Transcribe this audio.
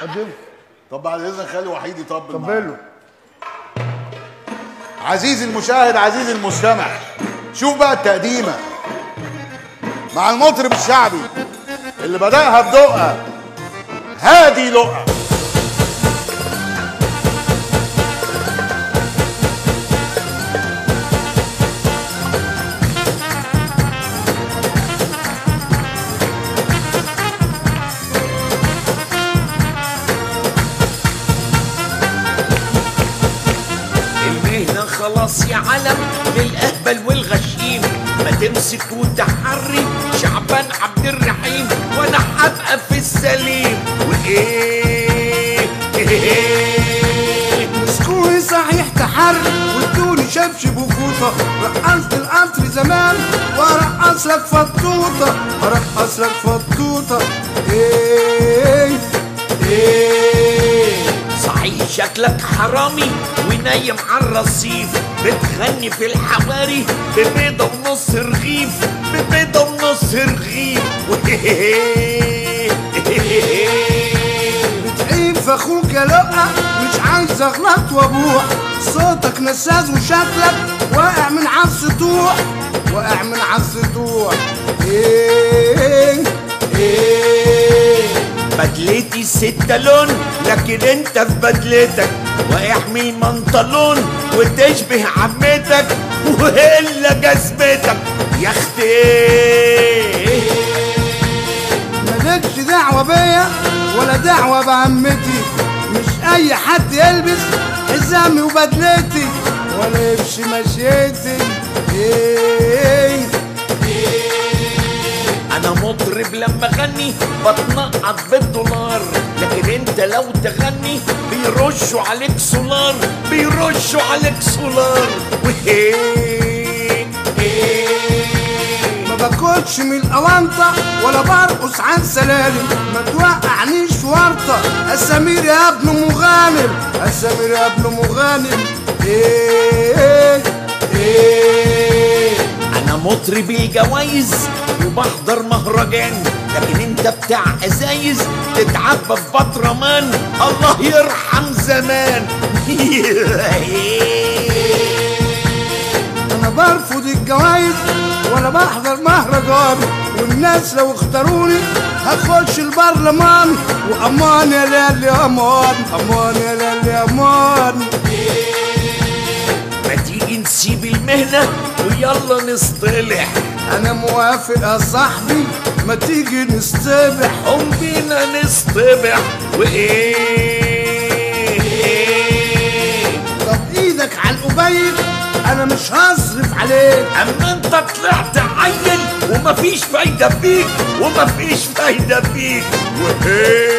قدمه طب بعد اذنك خلي وحيد يطبل معاك. طبله عزيزي المشاهد عزيزي المستمع شوف بقى التقديمة مع المطرب الشعبي اللي بدأها بدقة هادي لقة المهنة خلاص يا علم للأهبل والغشيم ما تمسك وتحري شعبان عبد الرحيم وانا هبقى في السليم وايه مسكوني صحيح تحرك وادوني شبشب وفوطة رقصت القطر زمان وارقص لك فطوطة ارقص لك فطوطة ايه ايه صحيح شكلك حرامي ونايم على الرصيف بتغني في الحواري ببيضة ونص رغيف ببيضة ونص رغيف بتعيب في اخوك يا لقى مش عايز اغلط وابوح صوتك نساز وشكلك واقع من على السطوح واقع من على السطوح ايه ايه بدلتي ستة لون لكن انت في بدلتك واحمي المنطلون وتشبه عمتك وإلا جزمتك يا اختي مالكش دعوة بيا ولا دعوة بعمتي مش أي حد يلبس حزامي وبدلتي ولا يمشي مشيتي إيه انا مطرب لما اغني بتنقط بالدولار لكن انت لو تغني بيرشوا عليك سولار بيرشوا عليك سولار وهي ما باكلش من الأونطة ولا برقص على السلالم ما توقعنيش في ورطة السمير يا ابن مغانم السمير يا ابن مغانم إيه إيه انا مطرب الجوايز وبحضر مهرجان لكن انت بتاع ازايز تتعبى في بطرمان الله يرحم زمان انا برفض الجوايز ولا بحضر مهرجان والناس لو اختاروني هخش البرلمان وامان يا ليل يا امان امان يا ليل يا امان ما تيجي نسيب المهنة ويلا نصطلح انا موافق يا صاحبي ما تيجي نستبح قوم بينا نصطبح وايه طب ايدك على القبيل انا مش هصرف عليك اما انت طلعت عيل ومفيش فايدة فيك ومفيش فايدة فيك وايه